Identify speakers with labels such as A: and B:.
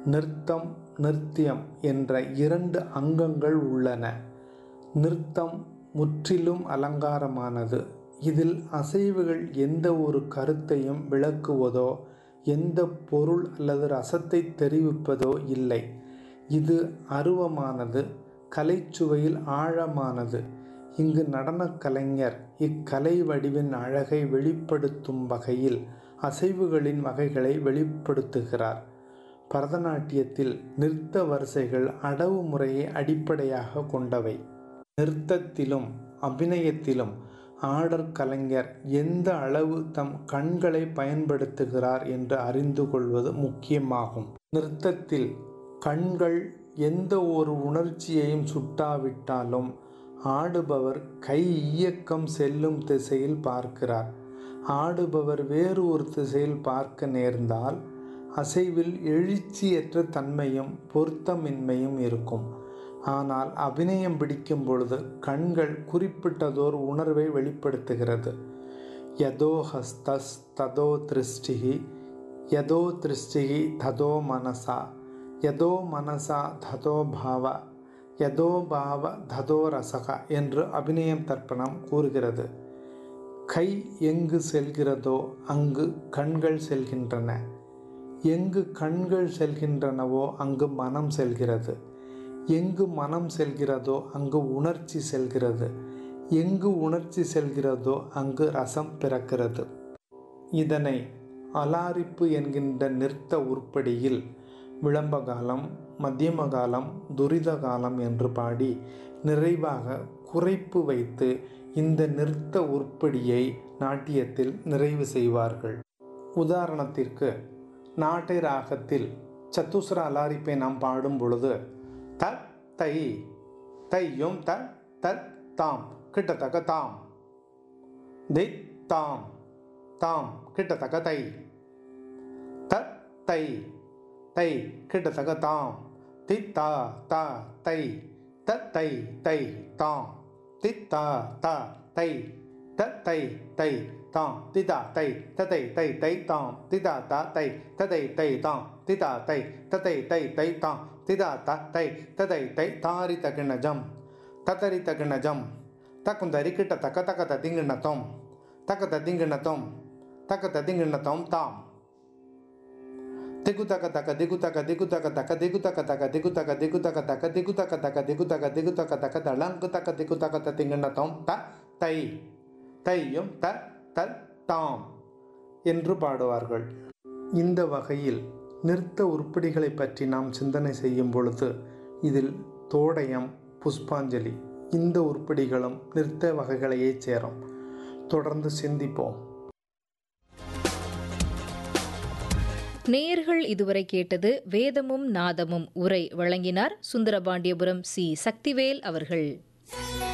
A: நிறுத்தம் நிருத்தியம் என்ற இரண்டு அங்கங்கள் உள்ளன நிறுத்தம் முற்றிலும் அலங்காரமானது இதில் அசைவுகள் எந்த ஒரு கருத்தையும் விளக்குவதோ எந்த பொருள் அல்லது ரசத்தை தெரிவிப்பதோ இல்லை இது அருவமானது கலைச்சுவையில் ஆழமானது இங்கு நடனக் கலைஞர் இக்கலை வடிவின் அழகை வெளிப்படுத்தும் வகையில் அசைவுகளின் வகைகளை வெளிப்படுத்துகிறார் பரதநாட்டியத்தில் நிறுத்த வரிசைகள் அடவு முறையை அடிப்படையாக கொண்டவை நிறுத்தத்திலும் அபிநயத்திலும் ஆடற் கலைஞர் எந்த அளவு தம் கண்களை பயன்படுத்துகிறார் என்று அறிந்து கொள்வது முக்கியமாகும் நிறுத்தத்தில் கண்கள் எந்த ஒரு உணர்ச்சியையும் சுட்டாவிட்டாலும் ஆடுபவர் கை இயக்கம் செல்லும் திசையில் பார்க்கிறார் ஆடுபவர் வேறு ஒரு திசையில் பார்க்க நேர்ந்தால் அசைவில் எழுச்சியற்ற தன்மையும் பொருத்தமின்மையும் இருக்கும் ஆனால் அபிநயம் பிடிக்கும் பொழுது கண்கள் குறிப்பிட்டதோர் உணர்வை வெளிப்படுத்துகிறது யதோ ஹஸ்தஸ் ததோ திருஷ்டிகி யதோ திருஷ்டிகி ததோ மனசா யதோ மனசா ததோ பாவ யதோ பாவ ததோ ரசக என்று அபிநயம் தர்ப்பணம் கூறுகிறது கை எங்கு செல்கிறதோ அங்கு கண்கள் செல்கின்றன எங்கு கண்கள் செல்கின்றனவோ அங்கு மனம் செல்கிறது எங்கு மனம் செல்கிறதோ அங்கு உணர்ச்சி செல்கிறது எங்கு உணர்ச்சி செல்கிறதோ அங்கு ரசம் பிறக்கிறது இதனை அலாரிப்பு என்கின்ற நிறுத்த உருப்படியில் விளம்ப காலம் மத்தியம காலம் துரித காலம் என்று பாடி நிறைவாக குறைப்பு வைத்து இந்த நிறுத்த உருப்படியை நாட்டியத்தில் நிறைவு செய்வார்கள் உதாரணத்திற்கு நாட்டை ராகத்தில் சத்துஸ்ர அலாரிப்பை நாம் பாடும் பொழுது த தை தையும் த தத் தாம் கிட்டத்தக்க தாம் தி தாம் தாம் கிட்டத்தக்க தை த தை தை கிட்டத்தக்க தாம் தி தா தா தை த தை தை தாம் தி தா தா தை த தை தை தாம் தி தா தை த தை தை தை தாம் தி தா தா தை த தை தை தாம் தி தா தை த தை தை தை தாம் தி தா தா தை த தை தை தாரி தகிணஜம் தத்தரி தகிணஜம் தக்குந்தரி கிட்ட தக்க தக்க ததிங்கிண்ணத்தோம் தக்க ததிங்கிண்ணத்தோம் தக்க ததிங்கிண்ணத்தோம் தாம் திகு தக்க தக்க திகு தக்க திகு தக்க தக்க திகு தக்க தக்க திகு தக்க திகு தக்க தக்க திகு தக்க தக்க திகு தக்க திகு தக்க தக்க தளங்கு தக்க திகு தக்க தத்திங்கிண்ணத்தோம் த தை தையும் த த தாம் என்று பாடுவார்கள் இந்த வகையில் நிறுத்த உருப்படிகளை பற்றி நாம் சிந்தனை செய்யும் பொழுது இதில் தோடயம் புஷ்பாஞ்சலி இந்த உருப்படிகளும் நிறுத்த வகைகளையே சேரும் தொடர்ந்து சிந்திப்போம்
B: நேயர்கள் இதுவரை கேட்டது வேதமும் நாதமும் உரை வழங்கினார் சுந்தரபாண்டியபுரம் சி சக்திவேல் அவர்கள்